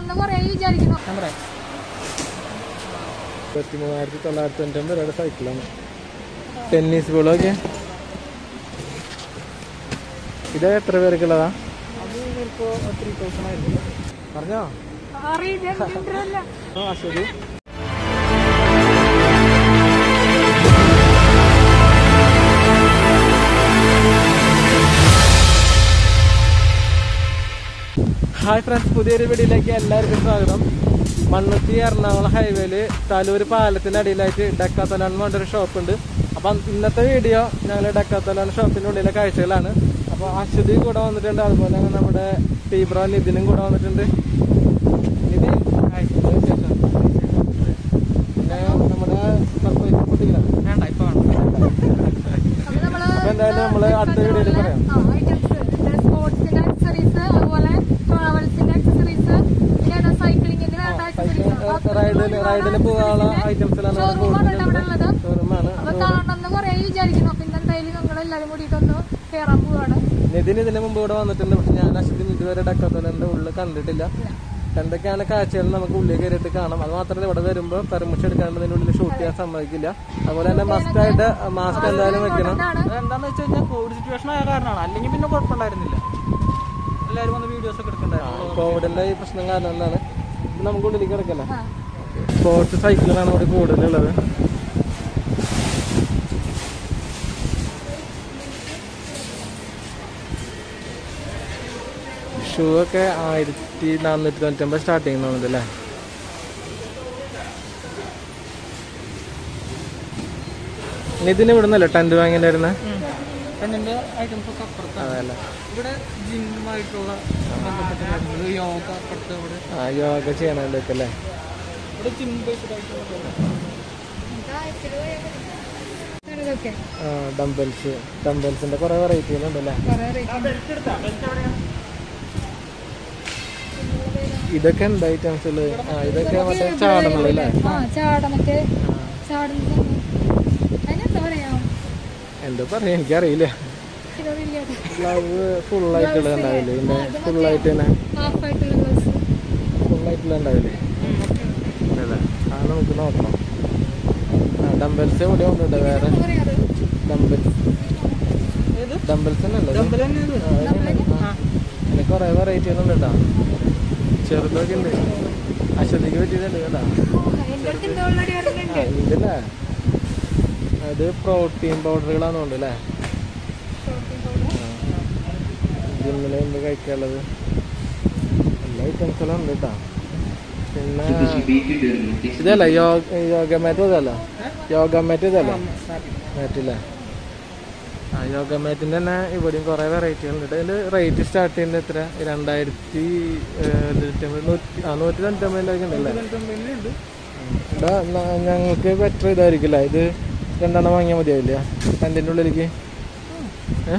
കാണണമെന്ന് കുറേ വിചാരിക്കുന്നു ഞാൻ പറയാം ഇരുപത്തി മൂവായിരത്തി തൊള്ളായിരത്തി തൊണ്ണൂറ്റൊമ്പത് രൂപയുടെ സൈക്കിളാണ് ടെന്നീസ് ബോളൊക്കെ ഇത് എത്ര പേർക്കുള്ളതാ അത് ചിലപ്പോൾ ത്രീ തൗസൻഡ് ആയിരിക്കും പറഞ്ഞോ അറിയില്ല ആ ശരി ഹായ് ഫ്രണ്ട്സ് പുതിയൊരു വീഡിയോയിലേക്ക് എല്ലാവർക്കും സ്വാഗതം മണ്ണുത്തി എറണാകുളം ഹൈവേയിൽ തലൂർ പാലത്തിൻ്റെ അടിയിലായിട്ട് ഡക്കാത്തലാൻ എന്ന് പറഞ്ഞൊരു ഷോപ്പുണ്ട് അപ്പം ഇന്നത്തെ വീഡിയോ ഞങ്ങൾ ഡക്കാത്തലാൻ ഷോപ്പിൻ്റെ ഉള്ളിലെ കാഴ്ചകളാണ് അപ്പോൾ അശ്വതി കൂടെ വന്നിട്ടുണ്ട് അതുപോലെ തന്നെ നമ്മുടെ ടീബ്രോ നിതിനും കൂടെ വന്നിട്ടുണ്ട് നിതിൻ ഹായ് എന്താ വിശേഷം പിന്നെ നമ്മുടെ സർപ്രൈസ് കുട്ടികളാണ് വേണ്ട ഇപ്പൊ വേണം അപ്പൊ നമ്മള് അപ്പൊ എന്തായാലും നമ്മള് അടുത്ത വീഡിയോയിൽ പറയാം സ്പോർട്സിന്റെ ആക്സസറീസ് അതുപോലെ ട്രാവൽസിന്റെ ആക്സസറീസ് പിന്നെ സൈക്ലിങ്ങിന് വേണ്ട ആക്സസറീസ് റൈഡിൽ റൈഡിൽ പോകാനുള്ള ഐറ്റംസിലാണ് ഷോറൂമാണ് അവിടെ ഉള്ളത് ഷോറൂമാണ് അപ്പൊ കാണണമെന്ന് കുറേ വിചാരിക്കുന്നു അപ്പൊ ഇന്ന് എന്തായാലും ഞങ്ങൾ എല്ലാവരും കൂടിയിട്ടൊന്ന് കയറാൻ പോവാണ് നിതിൻ ഇതിന് മുമ്പ് ഇവിടെ വന്നിട്ടുണ്ട് പക്ഷെ ഞാൻ അശ്വതിന് ഇതുവരെ ഡക്കത്തോലന്റെ ഉള്ളിൽ കണ്ടിട്ടില്ല എന്തൊക്കെയാണ് കാഴ്ചകൾ നമുക്ക് ഉള്ളിൽ കയറിയിട്ട് കാണാം അത് മാത്രമല്ല ഇവിടെ വരുമ്പോൾ പെർമിഷൻ എടുക്കാണ്ട് ഇതിന്റെ ഉള്ളിൽ ഷൂട്ട് ചെയ്യാൻ സമ്മതിക്കില്ല അതുപോലെ തന്നെ മസ്റ്റ് ആയിട്ട് മാസ്ക് എന്തായാലും വെക്കണം ഇതാണ് അതെന്താന്ന് വെച്ച് കഴിഞ്ഞാൽ കോവിഡ് സിറ്റുവേഷൻ ആയ കാരണമാണ് അല്ലെങ്കിൽ പിന്നെ കുഴപ്പമുണ്ടായിരുന്നില്ല എല്ലാവരും വന്ന് വീഡിയോസ് ഒക്കെ എടുക്കണ്ടായിരുന്നു കോവിഡിന്റെ ഈ പ്രശ്നം കാരണം എന്താണ് ഇത് നമുക്ക് ഉള്ളിലേക്ക് കിടക്കല്ലേ ആ. സ്പോർട്സ് സൈക്കിളാണ് ഇവിടെ കൂടുതലുള്ളത് ഷൂ ഒക്കെ ആയിരത്തി നാനൂറ്റി തൊണ്ണൂറ്റൊമ്പത് സ്റ്റാർട്ടിങ് തോന്നുന്നുണ്ട് അല്ലേ നിതിന് ഇവിടെ നിന്നല്ലേ ടെന്റ് വാങ്ങിണ്ടായിരുന്നെ പെണ്ണിന്റെ ഐറ്റംസ് ഒക്കെ അപ്പുറത്താണ് അതല്ല ഇവിടെ ജിമ്മായിട്ടുള്ള ബന്ധപ്പെട്ട കാര്യങ്ങൾ യോഗ അപ്പുറത്ത് ഇവിടെ ആ യോഗ ചെയ്യണതിലേക്ക് അല്ലേ ഇവിടെ ജിം ബേസ്ഡ് ആയിട്ടുള്ള ഇതൊക്കെ ആ ഡംബൽസ് ഡംബൽസിന്റെ കുറെ വെറൈറ്റികളുണ്ടല്ലേ കുറേ റേറ്റ് ഇതൊക്കെ എന്താ ഐറ്റംസ് ആ ഇതൊക്കെ മറ്റേ ചാടണല്ലോ അല്ലേ ആ ചാട മറ്റേ ചാടുന്ന അതിനെന്താ പറയാ എന്തോ പറയാ എനിക്കറിയില്ല ഇതൊന്നുമില്ല ഗ്ലവ് ഫുൾ ആയിട്ടുള്ള ഉണ്ടാവില്ലേ ഇതിന്റെ ഫുൾ ആയിട്ട് തന്നെ ഹാഫ് ആയിട്ടുള്ള ഗ്ലൗസ് ഫുൾ ആയിട്ടുള്ള ഉണ്ടാവില്ലേ അല്ലേ ആ നമുക്ക് നോക്കണം ആ ഡംബൽസ് ഇവിടെ ഉണ്ട് വേറെ പറയാറ് ഡംബൽസ് ഏത് ഡംബൽസ് തന്നെ ഉള്ളത് ഡബിൾ തന്നെ ഇത് ആ, ഇതിന് ആ. ഇതിന് കുറെ വെറൈറ്റികളുണ്ട് കേട്ടോ ചെറുതൊക്കെ ഉണ്ട് അശ്വതിക്ക് പറ്റിയതുണ്ട് കേട്ടോ എന്റെ അടുത്ത് എന്തോ ഓൾറെഡി വരുന്നുണ്ട് ആ, ഇതല്ലേ അത് പ്രോട്ടീൻ പൗഡറുകളാന്ന് തോന്നുന്നു അല്ലേ ജിമ്മിൽ എന്ത് കഴിക്കാനുള്ളത് എല്ലാ ഐറ്റംസുകളും ഉണ്ട് കേട്ടോ പിന്നെ ഇതല്ല യോഗ യോഗ മാറ്റ് ഇതല്ല യോഗ മാറ്റ് ഇതല്ല മാറ്റില്ല ആ യോഗ മാറ്റിൻ്റെ തന്നെ ഇവിടെയും കുറേ വെറൈറ്റികളുണ്ട് ഇതിൻ്റെ റേറ്റ് സ്റ്റാർട്ട് ചെയ്യുന്നത് എത്ര രണ്ടായിരത്തി തൊണ്ണൂറ്റൊമ്പത് നൂറ്റി ആ നൂറ്റി തൊണ്ണൂറ്റൊമ്പതിൻ്റെ ഒക്കെ ഉണ്ടല്ലേ ഉണ്ട് എടാ, ന- ഞങ്ങൾക്ക് ബെറ്റർ ഇതായിരിക്കില്ല ഇത് രണ്ടെണ്ണം വാങ്ങിയാൽ മതിയാവില്ല ടെൻറ്റിൻ്റെ ഉള്ളിലേക്ക് ഏ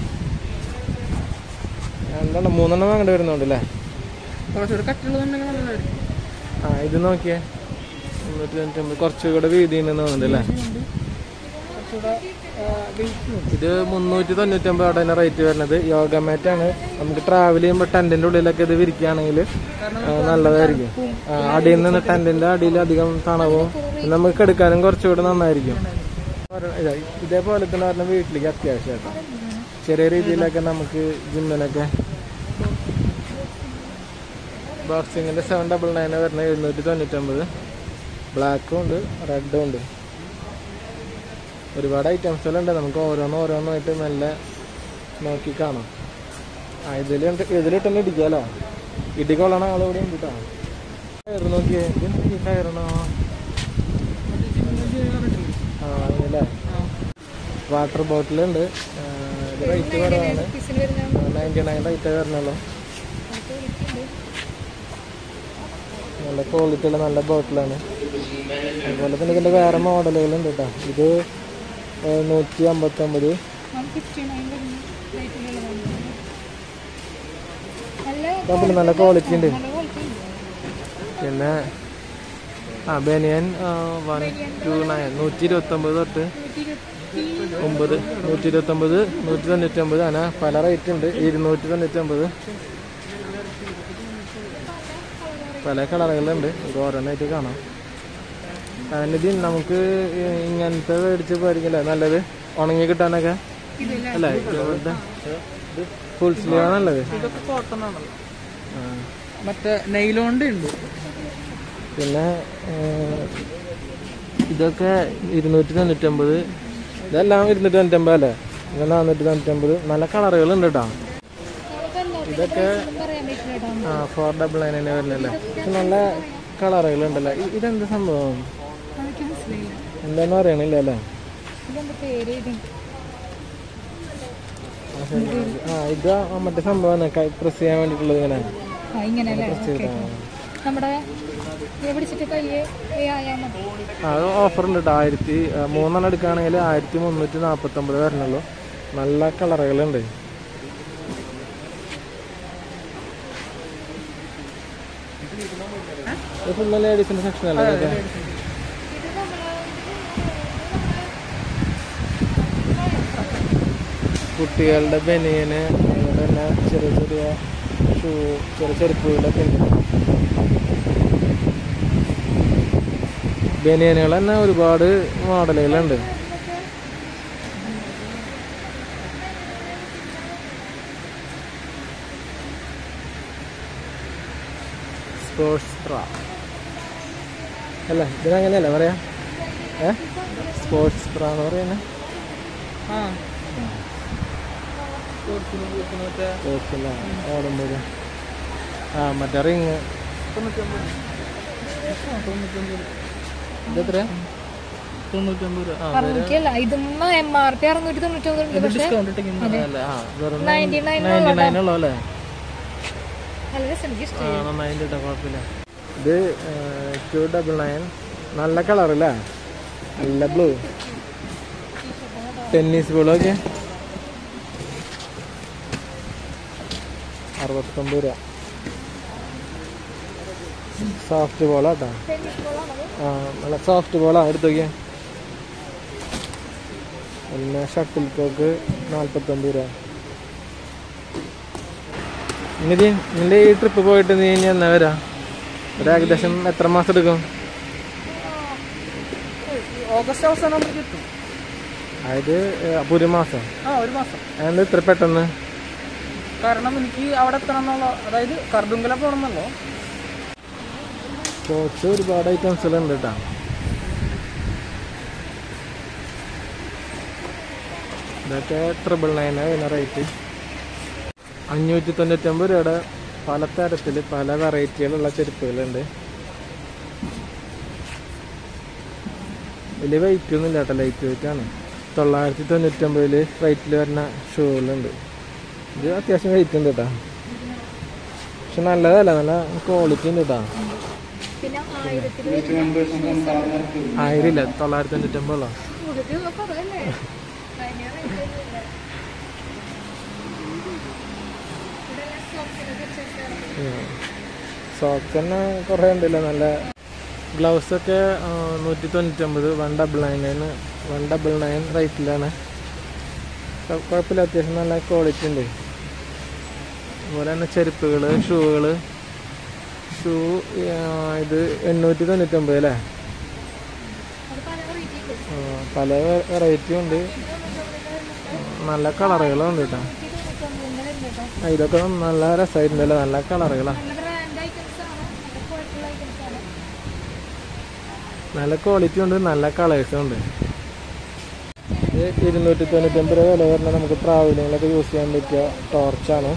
രണ്ടെണ്ണം മൂന്നെണ്ണം വാങ്ങേണ്ടി വരുന്നുണ്ടല്ലേ കുറച്ചുകൂടെ കട്ടുള്ളതുണ്ടെങ്കിൽ നല്ലതായിരിക്കും ആ ഇത് നോക്കിയേ മുന്നൂറ്റി തൊണ്ണൂറ്റൊമ്പത് കുറച്ചുകൂടെ വീതി ഉണ്ടെന്ന് തോന്നുന്നുണ്ടല്ലേ കുറച്ചുകൂടെ വെയിറ്റ് ഇത് മുന്നൂറ്റി തൊണ്ണൂറ്റൊമ്പത് അവിടെ തന്നെ റേറ്റ് വരുന്നത് യോഗ മാറ്റാണ് നമുക്ക് ട്രാവൽ ചെയ്യുമ്പോൾ ടെൻറ്റിൻ്റെ ഉള്ളിലൊക്കെ ഇത് വിരിക്കുകയാണെങ്കിൽ നല്ലതായിരിക്കും ആ, അടിയിൽ നിന്ന് ടെൻറ്റിൻ്റെ അടിയിൽ അധികം തണവും നമുക്ക് എടുക്കാനും കുറച്ചുകൂടെ നന്നായിരിക്കും ഇതാ, ഇതേപോലെ തന്നെ പറഞ്ഞ വീട്ടിലേക്ക് അത്യാവശ്യമായിട്ടോ ചെറിയ രീതിയിലൊക്കെ നമുക്ക് ജിമ്മിനൊക്കെ ബോക്സിങ്ങിൻ്റെ സെവൻ ഡബിൾ നയൻ വരുന്ന എഴുന്നൂറ്റി തൊണ്ണൂറ്റൊമ്പത് ബ്ലാക്കും ഉണ്ട് റെഡും ഉണ്ട് ഒരുപാട് ഐറ്റംസുകളുണ്ട് നമുക്ക് ഓരോന്നും ഓരോന്നായിട്ട് നല്ല നോക്കി കാണാം ആ ഇതിലുണ്ട് ഇതിലിട്ടന്നെ ഇടിക്കാലോ ഇടിക്കൊള്ളണ ആളിവിടെ ഉണ്ട് കേട്ടോ കയറ് നോക്കിയേ ഇതെന്താ ഈ കയറണോ ആ അതല്ലേ വാട്ടർ ബോട്ടിലുണ്ട് ഇത് റേറ്റ് കുറവാണ് പീസിൽ വരുന്ന നയൻറ്റി നയൻ റേറ്റ് വരുന്നുള്ളൂ നല്ല ക്വാളിറ്റി ഉള്ള നല്ല ബോട്ടിലാണ് അതുപോലെ തന്നെ ഇതിൻ്റെ വേറെ മോഡലുകളുണ്ട് കേട്ടോ ഇത് ഏഹ്, നൂറ്റി അമ്പത്തൊമ്പത് വൺ ഫിഫ്റ്റി നയൻ റേറ്റിലുള്ളതാണ് നല്ല കുഴപ്പമില്ല നല്ല ക്വാളിറ്റി ഉണ്ട് നല്ല ക്വാളിറ്റി ഉണ്ട് പിന്നെ ആ ബനിയൻ വൺ ടു നയൻ നൂറ്റി ഇരുപത്തൊമ്പത് തൊട്ട് നൂറ്റി ഇരുപത്തി ഒമ്പത് നൂറ്റി ഇരുപത്തൊമ്പത് നൂറ്റി തൊണ്ണൂറ്റൊമ്പത് അങ്ങനെ പല റേറ്റ് ഉണ്ട് ഇരുന്നൂറ്റി തൊണ്ണൂറ്റൊമ്പത് പല കളറുകളുണ്ട് ഇത് ഓരോന്നായിട്ട് കാണാം അതിനിത് നമുക്ക് ഈ- ഇങ്ങനത്തെ മേടിച്ച് പോയിരിക്കില്ല നല്ലത് ഉണങ്ങി കിട്ടാനൊക്കെ ഇതില്ല അല്ലേ ഇതുപോലത്തെ ഫുൾ സ്ലീവ് നല്ലത് ഇതൊക്കെ കോട്ടൺ ആണല്ലോ ആ. മറ്റേ നെയിലോണ്ട് ഉണ്ട് പിന്നെ ഏർ, ഇതൊക്കെ ഇരുന്നൂറ്റി തൊണ്ണൂറ്റമ്പത് ഇതെല്ലാം ഇരുന്നൂറ്റി തൊണ്ണൂറ്റമ്പത് അല്ലേ ഇത് നാനൂറ്റി തൊണ്ണൂറ്റമ്പത് നല്ല കളറുകളുണ്ട് കേട്ടോ നമുക്ക് എല്ലാത്തിനും ഇതൊക്കെ ഒന്നും പറയാൻ പറ്റില്ല കേട്ടോ ആ ഫോർ ഡബിൾ നയൻ തന്നെ വരുന്നല്ലേ ഇത് നല്ല കളറുകളുണ്ടല്ലോ ഇ- ഇതെന്ത് സംഭവം എനിക്ക് മനസ്സിലായില്ല എന്താണെന്ന് അറിയണില്ല അല്ലേ ഇതെന്താ പേര് ഇത് ആ, ശരി. ആ ഇത് ആ മറ്റേ സംഭവമാണ് പ്രസ് ചെയ്യാൻ വേണ്ടിയിട്ടുള്ളത് ഇങ്ങനെ ആ ഇങ്ങനെ അല്ലേ പ്രസ് ചെയ്താ നമ്മുടെ ഇത് പിടിച്ചിട്ട് കയ്യെ ആയാൽ മതി ആ അത് ഓഫർ ഉണ്ട് കേട്ടോ ആയിരത്തി ആ, മൂന്നെണ്ണം എടുക്കുകയാണെങ്കിൽ ആയിരത്തി മുന്നൂറ്റി നാൽപ്പത്തൊമ്പത് വരണുള്ളൂ നല്ല കളറുകളുണ്ട് ഇത് ഫുള്ള് ലേഡീസിന്റെ സെക്ഷൻ അല്ലേ ഇതൊക്കെ? ഇത് നമ്മള് കുട്ടികളുടെ ബനിയന് അതുപോലെ തന്നെ ചെറിയ ചെറിയ ഷൂ ചെറിയ ചെരുപ്പുകളൊക്കെ ഉണ്ട് ബനിയനുകൾ തന്നെ ഒരുപാട് മോഡലുകളുണ്ട് സ്പോർട്സ് ബ്രാ അല്ല ഇതിനങ്ങനെയല്ല പറയാ ഏ സ്പോർട്സ് ബ്രാ എന്ന് പറയുന്നത് ആ സ്പോർട്സിന് ഉപയോഗിക്കുന്ന മറ്റേ ഓക്കില്ല ഓടുമ്പോൾ ആ മറ്റേ റിങ് തൊണ്ണൂറ്റൊമ്പത് ആ, തൊണ്ണൂറ്റൊമ്പത് ഇതെത്ര തൊണ്ണൂറ്റൊമ്പത് രൂപ ആ അറുന്നൂറ്റിയല്ല ഇതുമ്മ എം ആർ പി അറുന്നൂറ്റി തൊണ്ണൂറ്റി ഒമ്പത് പക്ഷെ ഡിസ്കൗണ്ട് ഇട്ടിങ്ങനെ അല്ല ആ വെറും നയൻറ്റി നയൻ നയൻറ്റി നയൻ ഉള്ളൂ അല്ലേ നല്ല രസം എനിക്ക് ആ ഇഷ്ടമായി നന്നായിട്ട് കേട്ടോ കുഴപ്പമില്ല ഇത് ടു ഡബിൾ നയൻ നല്ല കളർ അല്ലേ നല്ല ബ്ലൂ ടെന്നീസ് ബോളൊക്കെ അറുപത്തൊമ്പത് രൂപ സോഫ്റ്റ് ബോളാട്ടോ ആ നല്ല സോഫ്റ്റ് ബോളാ എടുത്തു നോക്കിയേ പിന്നെ ഷട്ടിൽ കോക്ക് നാൽപ്പത്തൊമ്പത് രൂപ നിധി നിന്റെ ഈ ട്രിപ്പ് പോയിട്ട് നീ ഇനി എന്നാ വരാ ഒരു ഏകദേശം എത്ര മാസം എടുക്കും ഓഗസ്റ്റ് അവസാനം ആകുമ്പോൾ കിട്ടും അതായത് ഏഹ്, അപ്പൊ ഒരു മാസം ആ ഒരു മാസം അതെന്ത് ഇത്ര പെട്ടെന്ന് കാരണം എനിക്ക് അവിടെ എത്തണം എന്നുള്ള അതായത് കർദുങ്കല പോകണമെന്നല്ലോ സ്പോർട്സ് ഒരുപാട് ഐറ്റംസുകളുണ്ട് കേട്ടോ ഇതൊക്കെ ട്രിപ്പിൾ നയൻ വരുന്ന റേറ്റ് അഞ്ഞൂറ്റി തൊണ്ണൂറ്റൊമ്പത് രൂപയുടെ പല തരത്തിൽ പല വെറൈറ്റികളുള്ള ചെരുപ്പുകളുണ്ട് വലിയ വെയിറ്റ് ഒന്നും ഇല്ല കേട്ടോ ലൈറ്റ് വെയിറ്റ് ആണ് തൊള്ളായിരത്തി തൊണ്ണൂറ്റൊമ്പതിൽ റേറ്റിൽ വരുന്ന ഷൂകളുണ്ട് ഇത് അത്യാവശ്യം വെയിറ്റ് ഉണ്ട് കേട്ടോ പക്ഷെ നല്ലതല്ല നല്ല ക്വാളിറ്റി ഉണ്ട് കേട്ടോ പിന്നെ ആയിരത്തിൽ ആയിരം ഇല്ല തൊള്ളായിരത്തി തൊണ്ണൂറ്റൊമ്പതോ ഇത് കുറവല്ലേ ഭയങ്കര rate ഒന്നുമില്ല. ഇവിടെ socks ഒക്കെ വെച്ചിട്ട് സോക്സ് തന്നെ കുറേ ഉണ്ടല്ലോ നല്ല ഗ്ലൗസ് ഒക്കെ ആ, നൂറ്റി തൊണ്ണൂറ്റൊമ്പത് one double nine one double nine റേറ്റിലാണ് കൊ- കുഴപ്പമില്ല അത്യാവശ്യം നല്ല ക്വാളിറ്റി ഉണ്ട് അതുപോലെ തന്നെ ചെരുപ്പുകൾ ഷൂകൾ ഷൂ ഇത് എണ്ണൂറ്റി തൊണ്ണൂറ്റൊമ്പത് അല്ലേ അത് പല variety ഉണ്ട്. ആ, പല വെറൈറ്റിയും ഉണ്ട് നല്ല കളറുകളും ഉണ്ട് കേട്ടോ ഇത് തൊണ്ണൂറ്റൊമ്പതിന്റെ ഉണ്ട് കേട്ടോ. ആ, ഇതൊക്കെ നല്ല രസമായിട്ടുണ്ടല്ലോ നല്ല കളറുകളാണ് നല്ല ബ്രാൻഡ് ഐറ്റംസ് ആണ് നല്ല ക്വാളിറ്റിയുള്ള ഐറ്റംസ് ആണ് നല്ല ക്വാളിറ്റി ഉണ്ട് നല്ല കളേഴ്സും ഉണ്ട് ഇത് ഇരുന്നൂറ്റി തൊണ്ണൂറ്റൊമ്പത് രൂപ വില വരുന്ന നമുക്ക് ട്രാവലിങ്ങിലൊക്കെ യൂസ് ചെയ്യാൻ പറ്റിയ ടോർച്ചാണ്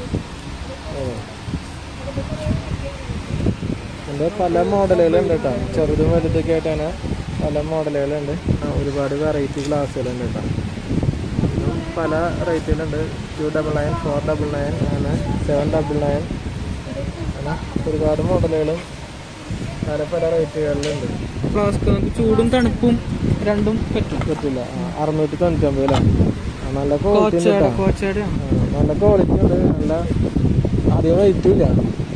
ഇതിൻ്റെ പല മോഡലുകളുണ്ട് കേട്ടോ ചെറുതും വലുതൊക്കെ ആയിട്ടാണ് പല മോഡലുകളുണ്ട് ആ, ഒരുപാട് വെറൈറ്റി ഗ്ലാസ്സുകളുണ്ട് കേട്ടോ ഇതും പല റേറ്റിലുണ്ട് two double nine four double nine അങ്ങനെ സെവൻ ഡബിൾ നയൻ അങ്ങനെ ഒരുപാട് മോഡലുകളും പല പല റേറ്റുകളിലുണ്ട് ഫ്ലാസ്ക് നമുക്ക് ചൂടും തണുപ്പും രണ്ടും പറ്റും പറ്റില്ല ആ, അറുന്നൂറ്റി തൊണ്ണൂറ്റൊമ്പത് അല്ലേ ആ, നല്ല ക്വാളിറ്റി ഉണ്ട് കോച്ചയുടെ കേട്ടോ കോച്ചയുടെ ആ, നല്ല ക്വാളിറ്റി ഉണ്ട് നല്ല അധികം വെയിറ്റും ഇല്ല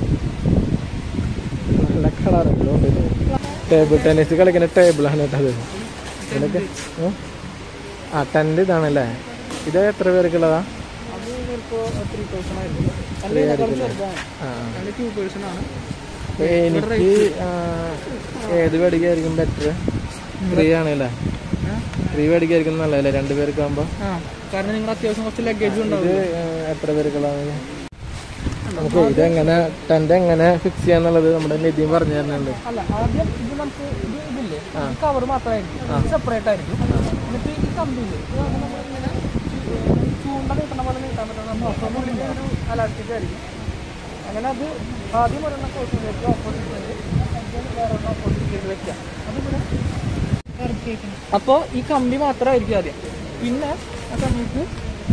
നല്ല കളറുകളും ഉണ്ട് ടേബിൾ ടെന്നീസ് കളിക്കുന്ന ടേബിളാണ് കേട്ടോ അത് ഇതിനൊക്കെ ഉം. ആ ടെൻ്റ് ഇതാണല്ലേ ഇത് എത്ര പേർക്കുള്ളതാ അത് ചിലപ്പോൾ ത്രീ തൗസൻഡ് ആയിരിക്കും അല്ല ഇതിനേക്കാൾ ചെറുതാണ് ആ ആ. അതിന് ടു പേഴ്സൺ ആണ് അപ്പൊ എനിക്ക് ആ, ഏത് മേടിക്കായിരിക്കും ബെറ്റർ ത്രീ ആണല്ലേ ത്രീ മേടിക്കായിരിക്കും നല്ലതല്ലേ രണ്ടുപേർക്ക് ആകുമ്പോ ആ കാരണം നിങ്ങൾ അത്യാവശ്യം കുറച്ച് ലഗേജ് ഇത് ഉണ്ടാവും ആ, എത്ര പേർക്കുള്ളതാണ് നമുക്ക് ഇതെങ്ങനെ ടെന്റ് എങ്ങനെ ഫിക്സ് ചെയ്യാന്നുള്ളത് നമ്മുടെ നിധിയും പറഞ്ഞു തരുന്നുണ്ട് അല്ല ആദ്യം ഇത് നമുക്ക് ഇത് ഇതില്ലേ ഈ കവർ മാത്രമായിരിക്കും സെപ്പറേറ്റ് ആയിരിക്കും എന്നിട്ട് ഈ കമ്പിയില്ലേ ഇത് നമ്മളിങ്ങനെ ചൂണ്ട നീട്ടണ പോലെ നീട്ടാൻ പറ്റുന്ന മോട്ടറിനുള്ളിൽ ഒരു അലാസ്റ്റിക് ആയിരിക്കും അങ്ങനെ അത് ആദ്യം ഒരെണ്ണം കോട്ടിലേക്ക് ഓപ്പോസിറ്റ് വേറെ ഒരെണ്ണം ഓപ്പോസിറ്റ് വെക്കാം അതിവിടെ ഇറക്കിയേക്കണം അപ്പോൾ ഈ കമ്പി മാത്രമായിരിക്കും ആദ്യം പിന്നെ ആ സമയത്ത്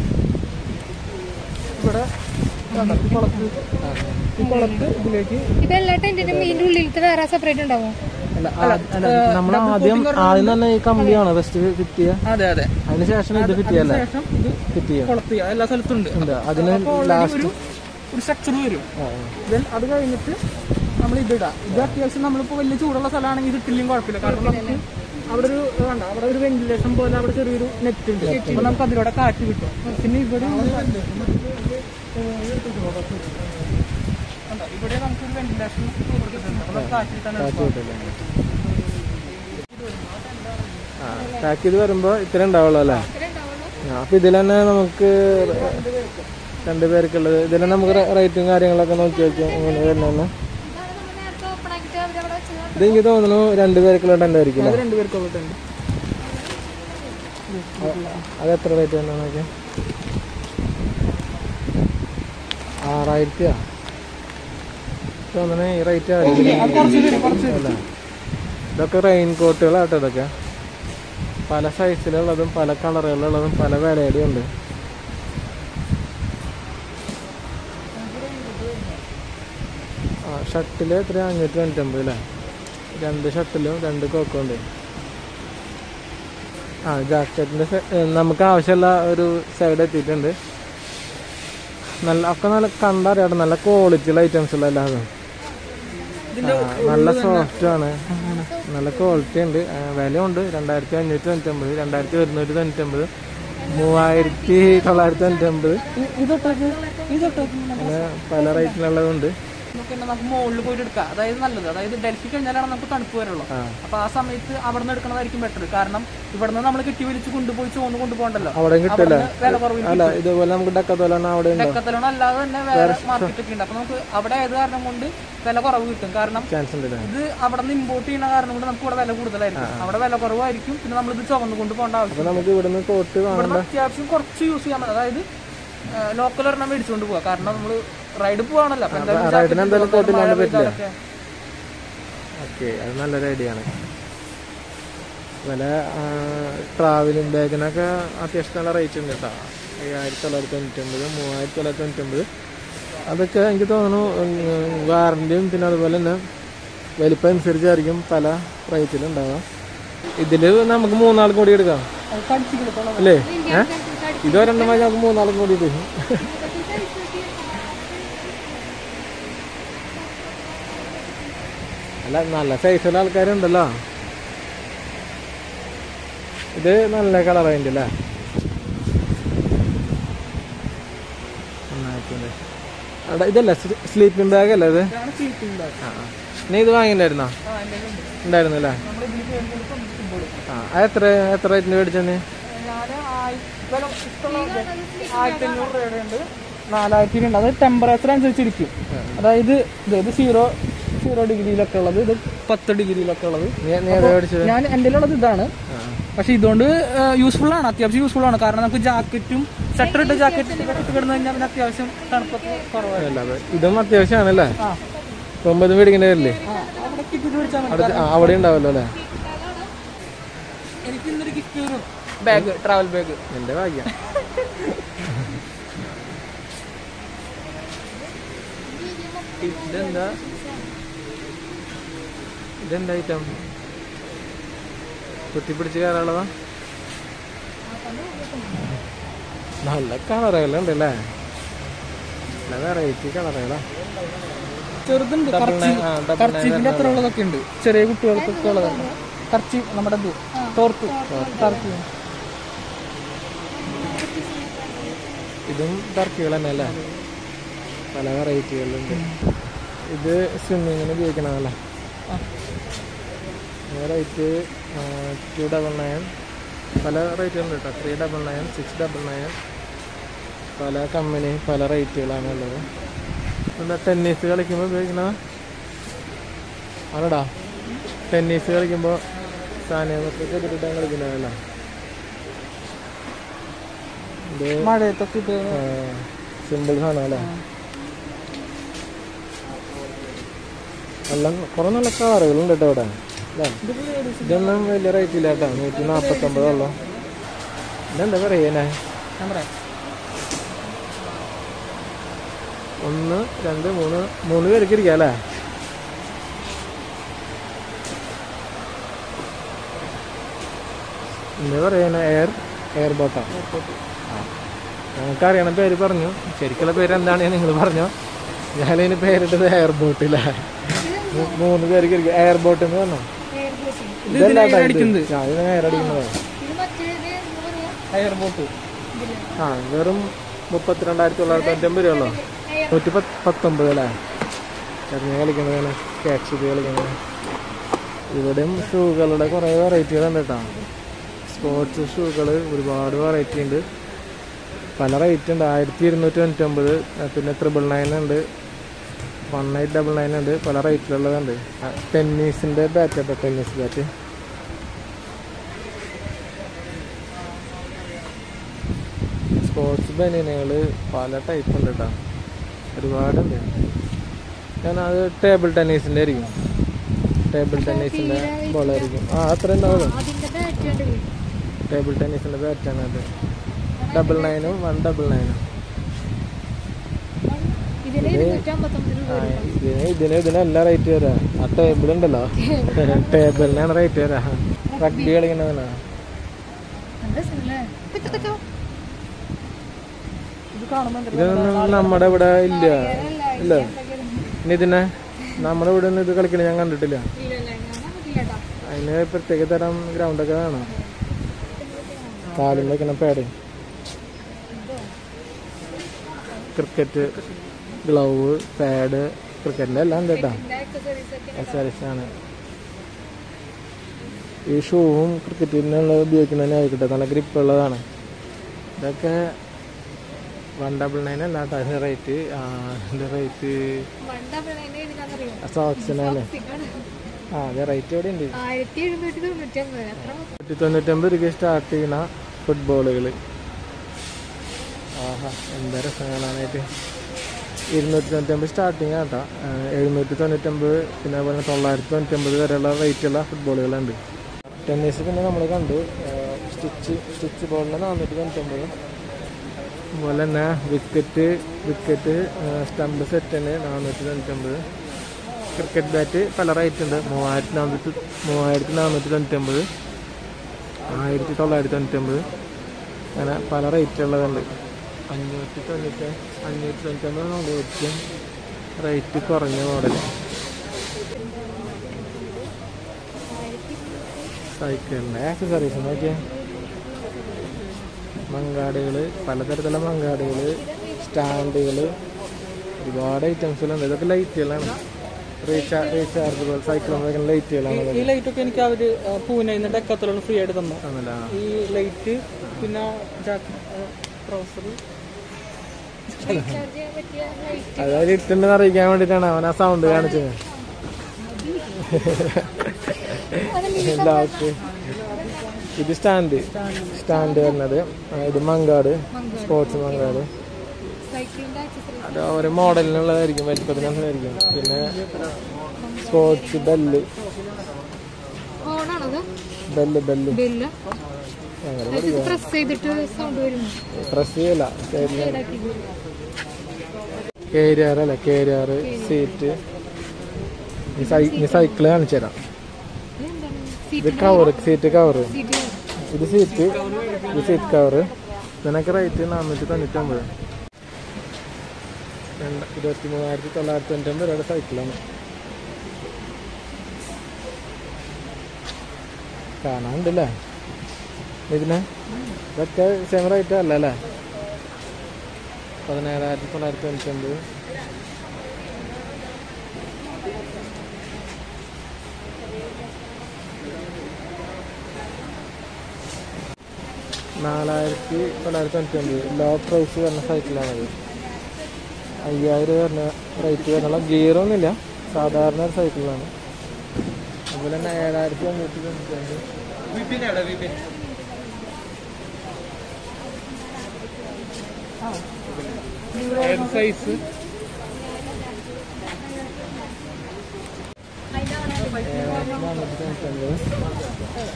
ഇവിടെ ഇതാണ്ട, ഈ കുളത്ത് ഈ കുളത്ത് ഇതിലേക്ക് ഇതെല്ലാ ടെന്റിനും ഇതിന്റെ ഉള്ളിലത്തെ വേറെ സെപ്പറേറ്റ് ഉണ്ടാവും നമ്മൾ ആദ്യം ആദ്യം തന്നെ ഈ കമ്പിയാണ് ഫസ്റ്റ് ഫിറ്റ് ചെയ്യുക അതെ അതെ അതിനുശേഷം ഇത് ഫിറ്റ് ചെയ്യല്ലേ ശേഷം ഇത് ഫിറ്റ് ചെയ്യാം കുളത്ത് ചെയ്യാം എല്ലാ സ്ഥലത്തും ഉണ്ട് ഉണ്ട് അതിന് അപ്പോൾ already ലാസ്റ്റ് ഒരു ഒരു സ്ട്രക്ചർ വരും ദെൻ അത് കഴിഞ്ഞിട്ട് നമ്മൾ ഇതിടാം ഇത് അത്യാവശ്യം നമ്മളിപ്പോൾ വലിയ ചൂടുള്ള സ്ഥലമാണെങ്കിൽ ഇത് ഇട്ടില്ലെങ്കിൽ കുഴപ്പമില്ല കാരണം നമുക്ക് അവിടെ ഒരു വേണ്ട അവിടെ ഒരു വെന്റിലേഷൻ പോലെ അവിടെ ചെറിയൊരു നെറ്റ് ഉണ്ട് അപ്പോൾ നമുക്ക് അതിലൂടെ കാറ്റ് കിട്ടും പിന്നെ ഇവിടെ ഉണ്ട്. കണ്ടോ? ഇവിടെ നമുക്കൊരു വെന്റിലേഷൻ കൊടുത്തിട്ടുണ്ട് അപ്പോൾ നമുക്ക് കാറ്റ് കിട്ടാൻ എളുപ്പമാണ്. ആ പാക്ക് ചെയ്ത് വരുമ്പോ ഇത്ര ഉണ്ടാവുള്ളൂ അല്ലേ ആ, അപ്പൊ ഇതിൽ തന്നെ നമുക്ക് രണ്ട് പേർക്കുള്ളത് ഇതിൽ നമുക്ക് റേറ്റും കാര്യങ്ങളൊക്കെ നോക്കി വെക്കാം എങ്ങനെ വരുന്നതെന്ന് ഇതാണ് നമ്മൾ നേരത്തെ ഓപ്പൺ ആക്കിയിട്ട് അവരവിടെ വെച്ചത് ഇത് എനിക്ക് തോന്നുന്നു രണ്ട് പേർക്കുള്ള ടെന്റ് ആയിരിക്കും അത് രണ്ടുപേർക്ക് ഉള്ളിട്ടുണ്ട് അത് എത്ര റേറ്റ് വന്നു നോക്കിയാൽ ആറായിരത്തിയാ തോന്നണേ ഈ റേറ്റ് ആയിരിക്കും അത് കുറച്ച് വരും കുറച്ച് വരും അല്ല ഇതൊക്കെ റെയിൻ കോട്ടുകളാട്ടോ ഇതൊക്കെ പല സൈസിലുള്ളതും പല കളറുകളിലുള്ളതും പല വിലയുടെയും ഉണ്ട് ആ ഷട്ടില് എത്ര അഞ്ഞൂറ്റി തൊണ്ണൂറ്റമ്പത് അല്ലേ രണ്ട് ഷട്ടിലും രണ്ട് കോക്കും ഉണ്ട് ആ ജാക്കറ്റിന്റെ സെ- ഏ, നമുക്ക് ആവശ്യമുള്ള ഒരു സൈഡ് എത്തിയിട്ടുണ്ട് നല്ല ഒക്കെ നല്ല കണ്ടറിയാട്ടെ നല്ല ക്വാളിറ്റിയുള്ള ഐറ്റംസ് ഉള്ള എല്ലാതും ഇതിന്റെ ആ, നല്ല സോഫ്റ്റ് ആണ് നല്ല ക്വാളിറ്റി ഉണ്ട് ആ, വിലയുണ്ട് രണ്ടായിരത്തി അഞ്ഞൂറ്റി തൊണ്ണൂറ്റൊമ്പത് രണ്ടായിരത്തി ഒരുന്നൂറ്റി തൊണ്ണൂറ്റൊമ്പത് മൂവായിരത്തി തൊള്ളായിരത്തി തൊണ്ണൂറ്റൊമ്പത് ഇ- ഇതൊട്ടേക്ക് ഇതൊട്ടേക്ക് അങ്ങനെ പല റേറ്റിലുള്ളതുണ്ട് നമുക്ക് തന്നെ നമുക്ക് മുകളിൽ പോയിട്ട് എടുക്കാം അതായത് നല്ലത് അതായത് ഡൽഹി കഴിഞ്ഞാലാണ് നമുക്ക് തണുപ്പ് വരുള്ളൂ ആ. അപ്പൊ ആ സമയത്ത് അവിടെ നിന്ന് എടുക്കണതായിരിക്കും ബെറ്റർ കാരണം ഇവിടെ നിന്ന് നമ്മൾ കിട്ടി വലിച്ച് കൊണ്ടുപോയി ചോന്ന് കൊണ്ടുപോകണ്ടല്ലോ അവിടെ കിട്ടില്ല അവിടുന്ന് വില കുറവിൽ അല്ല ഇതുപോലെ നമുക്ക് ഡക്കത്തോലാണ് അവിടെ ഉണ്ടോ ഡെക്കത്തലോൺ അല്ലാതെ തന്നെ വേറെ മാർക്കറ്റ് ഒക്കെ ഉണ്ട് അപ്പൊ നമുക്ക് അവിടെ ആയത് കാരണം കൊണ്ട് വില കുറവ് കിട്ടും കാരണം ചാൻസ് ഉണ്ട് അല്ലേ ഇത് അവിടെ നിന്ന് ഇമ്പോർട്ട് ചെയ്യുന്ന കാരണം കൊണ്ട് നമുക്ക് ഇവിടെ വില കൂടുതലായിരിക്കും അവിടെ വില കുറവായിരിക്കും പിന്നെ നമ്മൾ ഇത് ചുമന്ന് കൊണ്ട് പോകേണ്ട ആവശ്യം അപ്പൊ നമുക്ക് ഇവിടുന്ന് കോട്ട് ഇവിടെ കാണണ്ട അത്യാവശ്യം കുറച്ച് യൂസ് ചെയ്യാൻ പറ്റും അതായത് ലോക്കൽ ഒരെണ്ണം മേടിച്ചുകൊണ്ട് പോവാം കാരണം നമ്മൾ റൈഡ് പോവാണല്ലോ അപ്പൊ എന്തായാലും റൈഡിന് എന്തായാലും കോട്ട് ഇല്ലാണ്ട് മഴ പറ്റില്ല പെയ്താലൊക്കെ ഓക്കെ അത് നല്ലൊരു ഐഡിയ ആണ് വില ട്രാവലിംഗ് ബാഗിനൊക്കെ അത്യാവശ്യം നല്ല റേറ്റ് ഉണ്ട് കേട്ടോ അയ്യായിരത്തി തൊള്ളായിരത്തി തൊണ്ണൂറ്റൊമ്പത് മൂവായിരത്തി തൊള്ളായിരത്തി തൊണ്ണൂറ്റൊമ്പത് അതൊക്കെ എനിക്ക് തോന്നുന്നു വാറണ്ടിയും പിന്നെ അതുപോലെ തന്നെ വലിപ്പം അനുസരിച്ചായിരിക്കും പല റേറ്റിലുണ്ടാവുക ഇതിൽ നമുക്ക് മൂന്നാളും കൂടി എടുക്കാം അത് കടിച്ചിട്ടുള്ള അല്ലേ ഏഹ് ഇത് ഒരെണ്ണം വാങ്ങി നമുക്ക് മൂന്നാളും കൂടി എടുക്കും അല്ല നല്ല സൈസുള്ള ആൾക്കാരുണ്ടല്ലോ ഇത് നല്ല കളർ അതിൻ്റെ അല്ലേ നന്നായിട്ടുണ്ട് അവിടെ ഇതല്ല സ്ലീപ്പിംഗ് ബാഗ് അല്ലേ ഇത് ഇതാണ് sleeping bag. ആ ആ. നീ ഇത് വാങ്ങിയിട്ടുണ്ടായിരുന്നോ ആ, എൻ്റെ കയ്യിലുണ്ട്. ഉണ്ടായിരുന്നു അല്ലേ നമ്മൾ ഇതിൽ കയറുന്നത് football. ആ അത് എത്ര എത്ര റേറ്റിന് മേടിച്ചെന്ന് ഞാന് ആയി- വില ഇഷ്ടമുള്ള ആയിരത്തി അഞ്ഞൂറ് രൂപയുടെ ഉണ്ട് നാലായിരത്തി ഉണ്ട് അത് ടെമ്പറേച്ചർ അനുസരിച്ചിരിക്കും അതായത് ഇത് ഇത് സീറോ സീറോ ഡിഗ്രിയിലൊക്കെ ഉള്ളത് ഇത് പത്ത് ഡിഗ്രിയിലൊക്കെ ഉള്ളത് നീ നീ ഏതാ മേടിച്ചത് ഞാൻ എൻ്റെ ഉള്ളത് ഇതാണ് ആ പക്ഷെ ഇതുകൊണ്ട് യൂസ്ഫുൾ ആണ് അത്യാവശ്യം യൂസ്ഫുൾ ആണ് കാരണം നമുക്ക് ജാക്കറ്റും ഷട്ടർ ഇട്ട് ജാക്കറ്റ് ഇട്ട് കിടന്നു കഴിഞ്ഞാൽ പിന്നെ അത്യാവശ്യം തണുപ്പൊക്കെ കുറവായിരുന്നു അല്ല അത് ഇതും അത്യാവശ്യമാണല്ലേ ആ ഒമ്പത് മേടിക്കേണ്ടി വരില്ലേ ആ അവിടെ കിറ്റ് മേടിച്ചാൽ മതി അവിടെ ആ, അവിടെ ഉണ്ടാവല്ലോ അല്ലേ എനിക്ക് ഇന്നൊരു ഗിഫ്റ്റ് വരും ബാഗ് ട്രാവൽ ബാഗ് എന്റെ ഭാഗ്യം ഇതെന്താ ഇതെന്താ ഐറ്റം കുത്തിപ്പിടിച്ച് കയറാനുള്ളതാ നല്ല കളറുകളുണ്ട് അല്ലേ നല്ല വെറൈറ്റി കളറുകളാ ചെറുതുണ്ട് Double കർച്ചി nine, ആ, double കർച്ചീഫിന്റെ അത്ര ഉള്ളതൊക്കെ ഉണ്ട് ചെറിയ കുട്ടികൾക്കൊക്കെ ഉള്ളതാണ് കർച്ചി നമ്മുടെ ഇത് തോർത്ത് ടർക്കി ഇതും ടർക്കികൾ തന്നെ അല്ലേ പല വെറൈറ്റികളുണ്ട് ഇത് സ്വിമ്മിങ്ങിന് ഉപയോഗിക്കണമല്ലേ ആ. റേറ്റ് ടു ഡബിൾ നയൻ പല റേറ്റ് ഉണ്ട് കേട്ടോ three double nine six double nine പല കമ്പനി പല റേറ്റുകളാണ് ഉള്ളത് എന്താ ടെന്നീസ് കളിക്കുമ്പോൾ ഉപയോഗിക്കണ ആണോടാ ടെന്നീസ് കളിക്കുമ്പോൾ സാനിയമൊക്കെ എതിരിട്ടാണ് കളിക്കുന്നതല്ല ഇത് മഴയത്തൊക്കെ ഇത് സിമ്പിൾ സാധനം അല്ലേ എല്ലാം കുറെ നല്ല കാറുകളുണ്ട് കേട്ടോ ഇവിടെ അല്ലേ ഇതിപ്പോ ലേഡീസ് ഇതൊന്നും വലിയ റേറ്റ് ഇല്ല കേട്ടോ നൂറ്റി നാൽപ്പത്തൊമ്പതുള്ളൂ ഇതെന്താ പറയുന്നേ ഞാൻ പറയാം ഒന്ന് രണ്ട് മൂന്ന് മൂന്ന് പേർക്ക് ഇരിക്കാം അല്ലേ എന്താ പറയുന്നത് എയർ എയർ ബോട്ടാ ഞങ്ങൾക്ക് അറിയണ പേര് പറഞ്ഞു ശരിക്കുള്ള പേര് എന്താണ് നിങ്ങൾ പറഞ്ഞു ഞാനതിന് പേരിട്ടത് എയർ ബോട്ടില്ല മൂന്ന് പേർക്ക് ഇരിക്കും എയർ ബോട്ട് എന്ന് പറഞ്ഞു എയർ ബോട്ടിങ് ഇത് ഇതിന് air അടിക്കുന്നത് ഞാൻ ഇതിന് എയർ അടിക്കുന്നത് ഇത് മറ്റേത് എന്താ പറയാ എയർ ബോട്ട് ആ വെറും മുപ്പത്തിരണ്ടായിരത്തി തൊള്ളായിരത്തി തൊണ്ണൂറ്റമ്പത് രൂപ ഉള്ളൂ എയർ നൂറ്റി പത്ത് പത്തൊമ്പത് അല്ലേ എറിഞ്ഞ് കളിക്കുന്നതാണ് ക്യാച്ച് ചെയ്ത് കളിക്കുന്നത് ഇവിടെയും ഷൂകളുടെ കുറേ വെറൈറ്റികളുണ്ട് കേട്ടോ സ്പോർട്സ് ഷൂകൾ ഒരുപാട് വെറൈറ്റി ഉണ്ട് പല റേറ്റ് ഉണ്ട് ആയിരത്തി ഇരുന്നൂറ്റി തൊണ്ണൂറ്റൊമ്പത് പിന്നെ ത്രിബിൾ നയൻ ഉണ്ട് വൺ എയ്റ്റ് ഡബിൾ നയൻ ഉണ്ട് പല റേറ്റിലുള്ളതുണ്ട് ടെന്നീസിൻ്റെ ബാറ്റ് കേട്ടോ ടെന്നീസ് ബാറ്റ് സ്പോർട്സ് ബനിയനുകൾ പല ടൈപ്പ് ഉണ്ട് കേട്ടോ ഒരുപാടുണ്ട് ഞാൻ അത് ടേബിൾ ടെന്നീസിൻ്റെ ആയിരിക്കും ടേബിൾ ടെന്നീസിൻ്റെ ബോളായിരിക്കും ആ അത്ര ഉണ്ടാവുള്ളൂ അതിന്റെ ബാറ്റ് ഉണ്ട് ടേബിൾ ടെന്നീസിൻ്റെ ബാറ്റാണ് അത് ഡബിൾ നയനും വൺ ഡബിൾ നയനും ഇതിന് ഇരുന്നൂറ്റി അമ്പത്തൊമ്പത് രൂപ ആ ഇതിന് ഇതിന് ഇതിനെല്ലാം റേറ്റ് വരാം ആ ടേബിൾ ഉണ്ടല്ലോ ടേബിളിനാണ് റേറ്റ് വരാം റഗ്ബി കളിക്കുന്നതിനാ നല്ല രസമല്ലേ കൊച്ചു കൊച്ചു ഇത് കാണുമ്പോൾ ഇതൊന്നും നമ്മുടെ ഇവിടെ ഇല്ല ഇല്ല ഇനി ഇതിനെ നമ്മുടെ ഇവിടെ ഒന്നും ഇത് കളിക്കണ ഞാൻ കണ്ടിട്ടില്ല ഇല്ലല്ലേ ഞാൻ കണ്ടിട്ടില്ല അതിന് പ്രത്യേക തരം ഗ്രൗണ്ടൊക്കെ വേണം കാലും വെക്കണ പാഡ് ക്രിക്കറ്റ് ഗ്ലൗവ് പാഡ് ക്രിക്കറ്റിൻ്റെ എല്ലാം ഉണ്ട് കേട്ടോ ആക്സസറീസ് ഒക്കെ എക്സസൈസ് ആണ് ഈ ഷൂവും ക്രിക്കറ്റിനുള്ള ഉപയോഗിക്കുന്നതിന് ആയിക്കോട്ടെ നല്ല ഗ്രിപ്പ് ഉള്ളതാണ് ഇതൊക്കെ വൺ ഡബിൾ നയൻ അല്ല കേട്ടോ അതിൻ്റെ റേറ്റ് അതിൻ്റെ റേറ്റ് വണ്ടപ്പഴേനെ ഇതിനറിയോ സോക്സിനാണ് ആ അതെ റേറ്റ് ഇവിടെ ഉണ്ട് ആയിരത്തി എഴുന്നൂറ്റി തൊണ്ണൂറ്റി ഒമ്പത് അത്ര നൂറ്റി തൊണ്ണൂറ്റമ്പത് രൂപ സ്റ്റാർട്ട് ചെയ്യുന്ന ഫുട്ബോളുകൾ ആഹാ എന്താ രസം കാണാനായിട്ട് ഇരുന്നൂറ്റി തൊണ്ണൂറ്റമ്പത് സ്റ്റാർട്ടിങ് ആട്ടാ എഴുന്നൂറ്റി തൊണ്ണൂറ്റമ്പത് പിന്നെ അതുപോലെ തൊള്ളായിരത്തി തൊണ്ണൂറ്റമ്പത് വരെയുള്ള റേറ്റുള്ള ഫുട്ബോളുകളുണ്ട് ടെന്നീസ് പിന്നെ നമ്മൾ കണ്ടു സ്റ്റിച്ച് സ്റ്റിച്ച് ബോളിന് നാനൂറ്റി തൊണ്ണൂറ്റമ്പത് അതുപോലെ തന്നെ വിക്കറ്റ് വിക്കറ്റ് സ്റ്റംപ് സെറ്റിന് നാനൂറ്റി തൊണ്ണൂറ്റമ്പത് ക്രിക്കറ്റ് ബാറ്റ് പല റേറ്റ് ഉണ്ട് മൂവായിരത്തി നാനൂറ്റി മൂവായിരത്തി നാനൂറ്റി തൊണ്ണൂറ്റമ്പത് ആയിരത്തി തൊള്ളായിരത്തി തൊണ്ണൂറ്റമ്പത് അങ്ങനെ പല റേറ്റ് ഉള്ളതുണ്ട് അഞ്ഞൂറ്റി തൊണ്ണൂറ്റി അഞ്ഞൂറ്റി തൊണ്ണൂറ്റമ്പത് കൊണ്ട് ഏറ്റവും റേറ്റ് കുറഞ്ഞ മോഡൽ സൈക്കിളിൻ്റെ ആക്സസറീസ് നോക്കിയാൽ മങ്കാടുകൾ പലതരത്തിലുള്ള മങ്കാടുകൾ സ്റ്റാൻഡുകൾ ഒരുപാട് ഐറ്റംസുകളുണ്ട് ഇതൊക്കെ ലൈറ്റുകളാണ് റീചാ റീചാർജബിൾ സൈക്കിൾ ഉപയോഗിക്കുന്ന ലൈറ്റുകളാണ് ഈ ലൈറ്റ് ഒക്കെ എനിക്ക് അവര് പൂനെന്ന് ഡെക്കത്തോളം ഫ്രീ ആയിട്ട് തന്നു ആണല്ലോ ഈ ലൈറ്റ് പിന്നെ ട്രൗസർ റീചാർജ് ചെയ്യാൻ പറ്റിയ ലൈറ്റ് അതായത് ഇട്ടുണ്ടെന്ന് അറിയിക്കാൻ വേണ്ടിയിട്ടാണ് അവൻ ആ സൗണ്ട് കാണിച്ചത് എല്ലാവർക്കും ഇത് സ്റ്റാൻഡ് സ്റ്റാൻഡ് വരുന്നത് ആ, ഇത് മങ്കാട് സ്പോർട്സ് മങ്കാട് സൈക്കിളിന്റെ ആക്സസറീസ് അത് ഓരോ മോഡലിനുള്ളതായിരിക്കും വലിപ്പത്തിനനുസരിച്ചായിരിക്കും പിന്നെ സ്പോർട്സ് ബെല്ല് ഫോണാണത് ബെല്ല് ബെല്ല് ബില്ല് അങ്ങനെ ഇത് പ്രസ് ചെയ്തിട്ട് സൗണ്ട് വരും പ്രസ് ചെയ്യല സൈഡിൽ ഇതാക്കി കേരിയാർ അല്ല കേരിയാർ സീറ്റ് ഈ സൈക്കിള് കാണിച്ചു തരാം ഇതെന്താണ് ഇത് seat cover seat cover seat ഇത് സീറ്റ് ഇത് സീറ്റ് കവർ ഇതിനൊക്കെ റേറ്റ് നാനൂറ്റി തൊണ്ണൂറ്റൊമ്പത് രണ്ട് ഇരുപത്തി മൂവായിരത്തി തൊള്ളായിരത്തി തൊണ്ണൂറ്റൊമ്പത് രൂപയുടെ സൈക്കിളാണ് കാണാനുണ്ടല്ലേ ഇതിന് ഇതൊക്കെ സെയിം റേറ്റ് അല്ല അല്ലേ പതിനേഴായിരത്തി തൊള്ളായിരത്തി തൊണ്ണൂറ്റൊമ്പത് നാലായിരത്തി തൊള്ളായിരത്തി തൊണ്ണൂറ്റി ഒമ്പത് ലോ പ്രൈസ് വരുന്ന സൈക്കിളാണത് അയ്യായിരം വരുന്ന റേറ്റ് വരുന്നുള്ള ഗിയറൊന്നുമില്ല സാധാരണ ഒരു സൈക്കിളാണ് അതുപോലെ തന്നെ ഏഴായിരത്തി അഞ്ഞൂറ്റി തൊണ്ണൂറ്റി അഞ്ച് ഏത് സൈസ് ഏഴായിരത്തി നാനൂറ്റി തൊണ്ണൂറ്റി ഒമ്പത്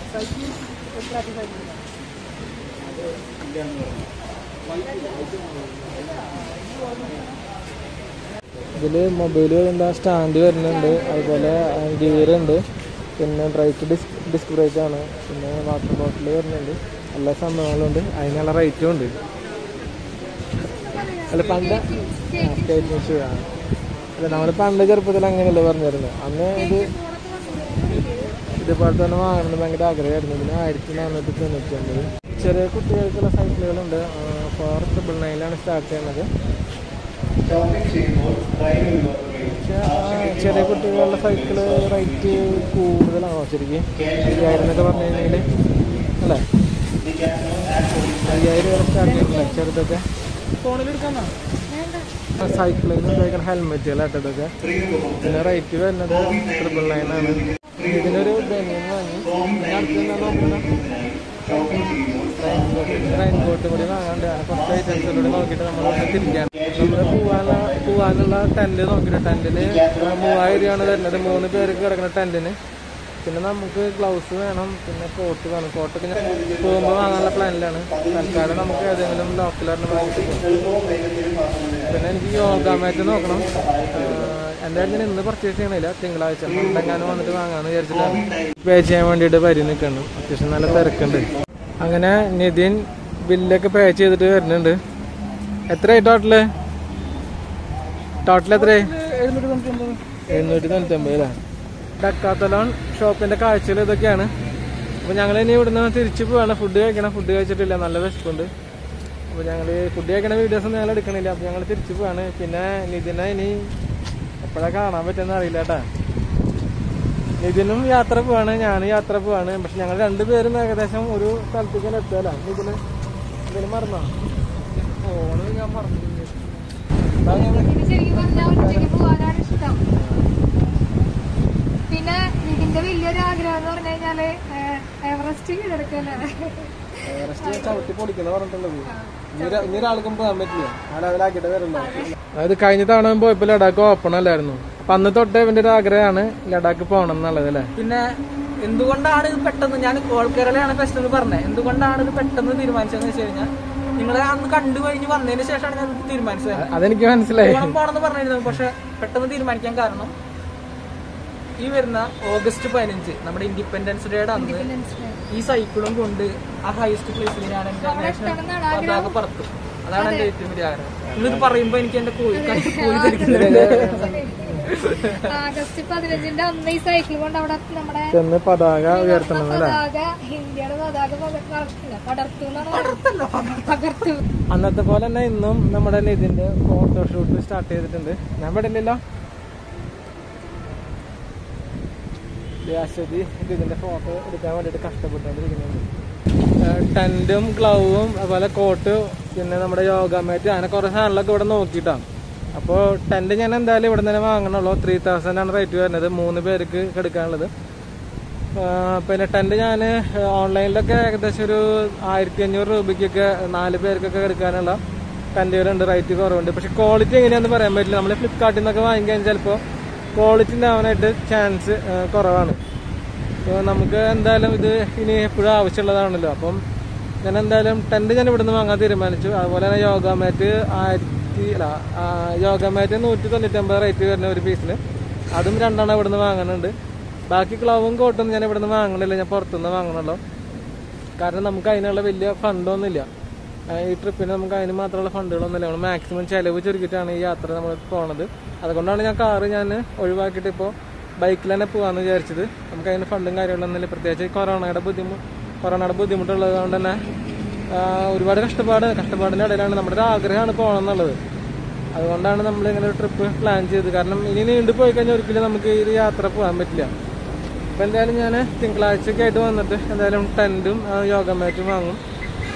ഇതിൽ മൊബൈൽ വരുന്ന സ്റ്റാൻഡ് വരുന്നുണ്ട് അതുപോലെ ഗിയർ ഉണ്ട് പിന്നെ ബ്രേക്ക് ഡിസ്ക് ഡിസ്ക് ബ്രേക്ക് ആണ് പിന്നെ വാട്ടർ ബോട്ടിൽ വരുന്നുണ്ട് എല്ലാ സംഭവങ്ങളും ഉണ്ട് അതിനുള്ള റേറ്റും ഉണ്ട് അല്ല പണ്ട് സ്റ്റേറ്റ് ഇഷ്യൂ ആണ് അല്ല നമ്മൾ പണ്ട് ചെറുപ്പത്തിൽ അങ്ങനെയല്ലേ പറഞ്ഞിരുന്നത് അന്ന് ഇത് ഇതുപോലെ തന്നെ വാങ്ങണമെന്ന് ഭയങ്കര ആഗ്രഹമായിരുന്നു ഇതിന് ആയിരത്തി നാനൂറ്റി തൊണ്ണൂറ്റി ഒമ്പത് ചെറിയ കുട്ടികൾക്കുള്ള സൈക്കിളുകളുണ്ട് ഫോർ ട്രിപ്പിൾ നയനിലാണ് സ്റ്റാർട്ട് ചെയ്യുന്നത് പക്ഷേ ആ ചെറിയ കുട്ടികളുടെ സൈക്കിള് റേറ്റ് കൂടുതലാണോ ശരിക്കും അയ്യായിരം എന്നൊക്കെ പറഞ്ഞു കഴിഞ്ഞാൽ അല്ലേ അയ്യായിരം വരെ സ്റ്റാർട്ട് ചെയ്യുന്നില്ല ചെറുതൊക്കെ ഫോണിലെടുക്കാന്നാ സൈക്കിളിൽ നിന്ന് ഉപയോഗിക്കുന്ന ഹെൽമെറ്റുകൾ ഇതൊക്കെ പിന്നെ റേറ്റ് വരുന്നത് ട്രിപ്പിൾ നയൻ ആണ് ഇതിനൊരു ബനിയൻ വാങ്ങി പിന്നെ അടുത്ത് എന്താ നോക്കുന്നത് റെയിൻ കോട്ട് കൂടി വാങ്ങാണ്ട് അങ്ങനെ കുറച്ച് ഐറ്റംസ് കൂടി നോക്കിയിട്ട് നമ്മൾ തിരിക്കാൻ നമ്മൾ പോവാനുള്ള പോവാനുള്ള ടെന്റ് നോക്കിയിട്ട് ടെന്റിന് മൂവായിരം രൂപയാണ് വരുന്നത് മൂന്ന് പേർക്ക് കിടക്കുന്ന ടെന്റിന് പിന്നെ നമുക്ക് ഗ്ലൗസ് വേണം പിന്നെ കോട്ട് വേണം കോട്ടൊക്കെ ഞാൻ പോകുമ്പോൾ വാങ്ങാനുള്ള പ്ലാനിലാണ് തൽക്കാലം നമുക്ക് ഏതെങ്കിലും ലോക്കലായിട്ട് വാങ്ങിയിട്ട് പോകും പിന്നെ എനിക്ക് യോഗ മാറ്റ് നോക്കണം ആഹ് എന്തായാലും ഞാൻ ഇന്ന് പർച്ചേസ് ചെയ്യണില്ല തിങ്കളാഴ്ച എന്തെങ്കിലും വന്നിട്ട് വാങ്ങാന്ന് വിചാരിച്ചിട്ടാണ് പേ ചെയ്യാൻ വേണ്ടിയിട്ട് വരി നിൽക്കണം അത്യാവശ്യം നല്ല തിരക്കുണ്ട് അങ്ങനെ നിതിൻ ബില്ലൊക്കെ പേ ചെയ്തിട്ട് വരുന്നുണ്ട് എത്രയായി ടോട്ടല് ടോട്ടൽ എത്രയായി എഴുന്നൂറ്റി തൊണ്ണൂറ്റി ഒമ്പത് എഴുന്നൂറ്റി തൊണ്ണൂറ്റൊമ്പത് അല്ലേ ഡക്കാത്തലോൺ ഷോപ്പിന്റെ കാഴ്ചകൾ ഇതൊക്കെയാണ് അപ്പോൾ ഞങ്ങൾ ഇനി ഇവിടുന്ന് തിരിച്ചു പോവാണ് ഫുഡ് കഴിക്കണം ഫുഡ് കഴിച്ചിട്ടില്ല നല്ല വിശപ്പുണ്ട് അപ്പോൾ ഞങ്ങൾ ഫുഡ് കഴിക്കണ വീഡിയോസ് ഒന്നും ഞങ്ങൾ എടുക്കണില്ല അപ്പോൾ ഞങ്ങൾ തിരിച്ചു പോവാണ് പിന്നെ നിതിനെ ഇനി എപ്പോഴാണ് കാണാൻ പറ്റുമെന്ന് അറിയില്ല കേട്ടാ നിതിനും യാത്ര പോവാണ് ഞാനും യാത്ര പോവാണ് പക്ഷെ ഞങ്ങൾ രണ്ടുപേരും ഏകദേശം ഒരു സ്ഥലത്തേക്ക് എത്തുകയല്ല നിതിന് ഇതിന് മറന്നോ ഫോണ് ഞാൻ മറന്നു ഇതിന് ശരിക്കും പറഞ്ഞാൽ ഒറ്റയ്ക്ക് പോകാനാണ് ഇഷ്ടം പിന്നെ ഇതിന്റെ വലിയൊരു ആഗ്രഹം എന്ന് പറഞ്ഞു കഴിഞ്ഞാല് ഏഹ്, എവറസ്റ്റ് കീഴടക്കലാണ് എവറസ്റ്റ് ചവിട്ടി പൊടിക്കുന്ന പറഞ്ഞിട്ടുള്ളത് ഇനി ഒരാ- ഇനി ഒരാൾക്കും പോകാൻ പറ്റില്ല ആ ലെവലാക്കിയിട്ട് വരുള്ളൂ അതായത് കഴിഞ്ഞ തവണ പോയപ്പോ ലഡാക്ക് ഓപ്പൺ അല്ലായിരുന്നു അപ്പൊ അന്ന് തൊട്ടേ ഇവന്റെ ഒരു ആഗ്രഹമാണ് ലഡാക്ക് പോകണം എന്നുള്ളത് അല്ലേ പിന്നെ എന്തുകൊണ്ടാണ് ഇത് പെട്ടെന്ന് ഞാൻ കോൾ കേരളയാണ് ഫസ്റ്റ് എന്ന് പറഞ്ഞത് എന്തുകൊണ്ടാണ് ഇത് പെട്ടെന്ന് തീരുമാനിച്ചതെന്ന് വെച്ച് കഴിഞ്ഞാൽ നിങ്ങളെ അന്ന് കണ്ടു കഴിഞ്ഞ് വന്നതിന് ശേഷമാണ് ഞാൻ ഇത് തീരുമാനിച്ചത് അതെനിക്ക് മനസ്സിലായി പോണം പോണെന്ന് പറഞ്ഞിരുന്നു പക്ഷെ പെട്ടെന്ന് തീരുമാനിക്കാൻ കാരണം ഈ വരുന്ന ഓഗസ്റ്റ് പതിനഞ്ച് നമ്മുടെ ഇൻഡിപെൻഡൻസ് ഡേയുടെ അന്ന് ഈ സൈക്കിളും കൊണ്ട് ആ ഹയസ്റ്റ് പ്ലേസിൽ ഞാൻ എന്റെ നാഷണൽ പതാക പറത്തും അതാണ് എന്റെ ഏറ്റവും വലിയ ആഗ്രഹം ഇന്നിത് പറയുമ്പോ എനിക്ക് എന്റെ കോഴി കോഴി ധരിക്കുന്നുണ്ട് ആഗസ്റ്റ് പതിനഞ്ചിന്റെ അന്ന് ഈ സൈക്കിൾ കൊണ്ട് അവിടെ നമ്മുടെ ചെന്ന് പതാക ഉയർത്തണം അല്ലേ പതാക ഇന്ത്യയുടെ പതാക പകർത്തില്ല പടർത്തു എന്നാണ് പറയുന്നത്. പകർത്തു അന്നത്തെ പോലെ തന്നെ ഇന്നും നമ്മുടെ നിതിന്റെ ഫോട്ടോഷൂട്ട് സ്റ്റാർട്ട് ചെയ്തിട്ടുണ്ട് ഞാൻ പെടില്ലല്ലോ അശ്വതി ഇതിന്റെ ഫോട്ടോ എടുക്കാൻ വേണ്ടിയിട്ട് കഷ്ടപ്പെട്ടുകൊണ്ടിരിക്കുന്നുണ്ട് ടെന്റും ഗ്ലൗവും അതുപോലെ കോട്ട് പിന്നെ നമ്മുടെ യോഗ മാറ്റ് അങ്ങനെ കുറെ സാധനങ്ങളൊക്കെ ഇവിടെ നോക്കിയിട്ടാണ് അപ്പോൾ ടെന്റ് ഞാൻ എന്തായാലും ഇവിടെ തന്നെ വാങ്ങണുള്ളൂ ത്രീ തൗസൻഡ് ആണ് റേറ്റ് വരുന്നത് മൂന്ന് പേർക്ക് എടുക്കാനുള്ളത് ആ, പിന്നെ ടെന്റ് ഞാൻ ഓൺലൈനിലൊക്കെ ഏകദേശം ഒരു ആയിരത്തി അഞ്ഞൂറ് രൂപയ്ക്കൊക്കെ നാല് പേർക്കൊക്കെ എടുക്കാനുള്ള ടെന്റുകളുണ്ട് റേറ്റ് കുറവുണ്ട് പക്ഷെ ക്വാളിറ്റി എങ്ങനെയാണെന്ന് പറയാൻ പറ്റില്ല നമ്മൾ ഫ്ലിപ്കാർട്ടിൽ നിന്നൊക്കെ വാങ്ങിക്കാൻ ചിലപ്പോൾ ക്വാളിറ്റി ഉണ്ടാവാനായിട്ട് ചാൻസ് കുറവാണ് അപ്പോൾ നമുക്ക് എന്തായാലും ഇത് ഇനി എപ്പോഴും ആവശ്യമുള്ളതാണല്ലോ അപ്പം ഞാൻ എന്തായാലും ടെന്റ് ഞാൻ ഇവിടുന്ന് വാങ്ങാൻ തീരുമാനിച്ചു അതുപോലെ തന്നെ യോഗ മാറ്റ് ആയിരത്തി അല്ല ആ, യോഗ മാറ്റ് നൂറ്റി തൊണ്ണൂറ്റമ്പത് റേറ്റ് വരുന്ന ഒരു പീസിന് അതും രണ്ടെണ്ണം ഇവിടുന്ന് വാങ്ങുന്നുണ്ട് ബാക്കി ക്ലൗവും കോട്ടും ഞാൻ ഇവിടുന്ന് വാങ്ങണില്ല ഞാൻ പുറത്തുനിന്ന് വാങ്ങണല്ലോ കാരണം നമുക്ക് അതിനുള്ള വലിയ ഫണ്ടൊന്നുമില്ല ആ, ഈ ട്രിപ്പിന് നമുക്ക് അതിന് മാത്രമുള്ള ഫണ്ടുകളൊന്നുമില്ല നമ്മൾ മാക്സിമം ചിലവ് ചുരുക്കിയിട്ടാണ് ഈ യാത്ര നമ്മൾ പോണത് അതുകൊണ്ടാണ് ഞാൻ കാറ് ഞാൻ ഒഴിവാക്കിയിട്ട് ഇപ്പോൾ ബൈക്കിൽ തന്നെ പോകാമെന്ന് വിചാരിച്ചത് നമുക്ക് അതിന് ഫണ്ടും കാര്യങ്ങളൊന്നുമില്ല പ്രത്യേകിച്ച് ഈ കൊറോണയുടെ ബുദ്ധിമുട്ട് കൊറോണയുടെ ബുദ്ധിമുട്ടുള്ളത് കൊണ്ട് തന്നെ ആ, ഒരുപാട് കഷ്ടപ്പാട് കഷ്ടപ്പാടിൻ്റെ ഇടയിലാണ് നമ്മുടെ ഒരു ആഗ്രഹമാണ് പോകണം എന്നുള്ളത് അതുകൊണ്ടാണ് നമ്മൾ ഇങ്ങനെ ഒരു ട്രിപ്പ് പ്ലാൻ ചെയ്തത് കാരണം ഇനി നീണ്ടു പോയി കഴിഞ്ഞാൽ ഒരിക്കലും നമുക്ക് ഈ ഒരു യാത്ര പോകാൻ പറ്റില്ല അപ്പോൾ എന്തായാലും ഞാൻ തിങ്കളാഴ്ചയൊക്കെ ആയിട്ട് വന്നിട്ട് എന്തായാലും ടെൻറ്റും യോഗ മാറ്റും വാങ്ങും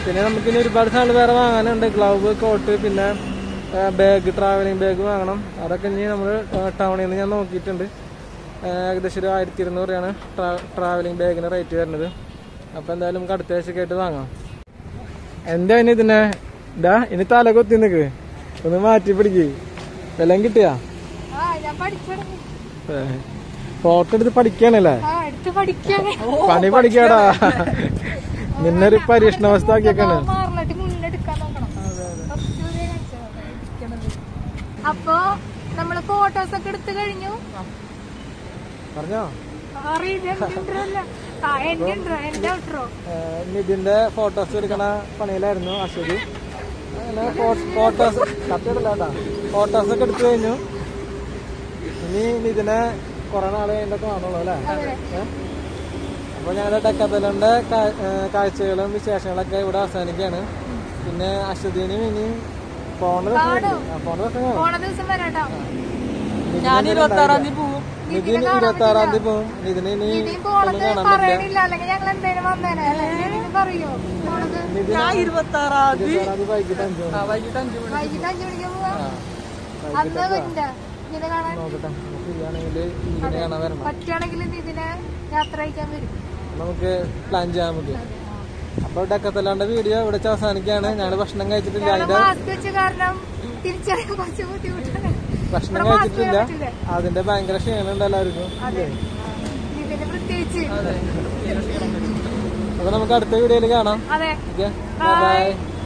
പിന്നെ നമുക്ക് ഇനി ഒരുപാട് സാധനം വേറെ വാങ്ങാനുണ്ട് ഗ്ലൗവ് കോട്ട് പിന്നെ ബാഗ് ട്രാവലിംഗ് ബാഗ് വാങ്ങണം അതൊക്കെ ഇനി നമ്മൾ ടൗണിൽ നിന്ന് ഞാൻ നോക്കിയിട്ടുണ്ട് ആ, ഏകദേശം ഒരു ആയിരത്തി ഇരുന്നൂറ് രൂപയാണ് ട്രാവലിംഗ് ബാഗിന് റേറ്റ് വരുന്നത് അപ്പോൾ എന്തായാലും നമുക്ക് അടുത്ത ആഴ്ചയൊക്കെ ആയിട്ട് വാങ്ങാം എന്താ ഇനി ഇതിനെ ഇതാ ഇനി തല കൊത്തി നിക്ക് ഒന്ന് മാറ്റി പിടിക്ക് വല്ലതും കിട്ടിയാ ആ ഞാൻ പഠിച്ചു ഫോട്ടോ എടുത്ത് പഠിക്കാനല്ലേ ആ എടുത്ത് പഠിക്കാണ് പണി പഠിക്കാടാ നിന്നൊരു പരീക്ഷണാവസ്ഥ ആക്കിയേക്കാണ് മാറിലിട്ട് മുന്നെടുക്കാൻ നോക്കണം കുറച്ച് ദൂരെ കാണിച്ചതാ, ഇരിക്കണത്. അപ്പൊ നമ്മള് ഫോട്ടോസ് ഒക്കെ എടുത്തു കഴിഞ്ഞു പറഞ്ഞോ അറിയില്ല എന്റെ intro അല്ല. ആ എന്റെ intro, എന്റെ ഔട്ട്രോ ഏഹ് നിതിന്റെ ഫോട്ടോസ് എടുക്കണ പണിയിലായിരുന്നു അശ്വതി അങ്ങനെ ഫോട്ടോസ് കത്തിടല്ലാട്ടാ ഫോട്ടോസ് ഒക്കെ എടുത്തു കഴിഞ്ഞു ഇനി നിതിനെ കുറെ നാളെ കഴിഞ്ഞിട്ട് കാണുള്ളൂ അല്ലേ ഏഹ്? അപ്പൊ ഞങ്ങളുടെ ഡക്കത്തലന്റെ കാഴ്ചകളും വിശേഷങ്ങളൊക്കെ ഇവിടെ അവസാനിക്കുകയാണ് പിന്നെ അശ്വതിനും ഇനി പോണ ദിവസം വരും. ആ, പോണ ദിവസം കാണും പോണ ദിവസം വരാട്ടോ ഞാൻ ഇരുപത്തി ആറാം തീയതി പോവും നിതിന് ഇരുപത്തി ആറാം തീയതി പോകും നിതിന് ഇനി ഇനിയും പോണത് പറയണില്ല അല്ലെങ്കിൽ ഞങ്ങൾ എന്തേലും വന്നേനെ അല്ലേ ഇതിന് പറയോ പോണത് ഞാൻ ഇരുപത്തി ആറാം തീയതി ഇരുപത്തി ആറാം തീയതി വൈകിട്ട് അഞ്ചു മണി ആ, വൈകിട്ട് അഞ്ചു മണി വൈകിട്ട് അഞ്ചു മണിക്ക് പോവാ ആ അന്ന് വരണ്ട ഇതിനെ കാണാൻ നോക്കട്ടെ ഫ്രീയാണെങ്കിൽ ഇതിനെ കാണാൻ വരണം പറ്റുകയാണെങ്കിൽ ഇതിനെ യാത്ര അയക്കാൻ വരും നമുക്ക് പ്ലാൻ ചെയ്യാൻ നമുക്ക് അപ്പൊ ഡക്കത്തല്ലാണ്ട് വീഡിയോ ഇവിടെ വെച്ച് അവസാനിക്കുകയാണ് ഞങ്ങൾ ഭക്ഷണം കഴിച്ചിട്ടില്ല അതിന്റെ മാസ്ക് വെച്ച കാരണം തിരിച്ചറിയാൻ കുറച്ച് ബുദ്ധിമുട്ടാണ് ഭക്ഷണം ഇവിടെ mask കഴിച്ചിട്ടില്ല വെക്കാൻ പറ്റില്ല. അതിന്റെ ഭയങ്കര ക്ഷീണമുണ്ട് എല്ലാവർക്കും അതെ ഇതിന് പ്രത്യേകിച്ച് അപ്പൊ നമുക്ക് അടുത്ത വീഡിയോയിൽ കാണാം അതെ ഓക്കെ Bye. ബൈ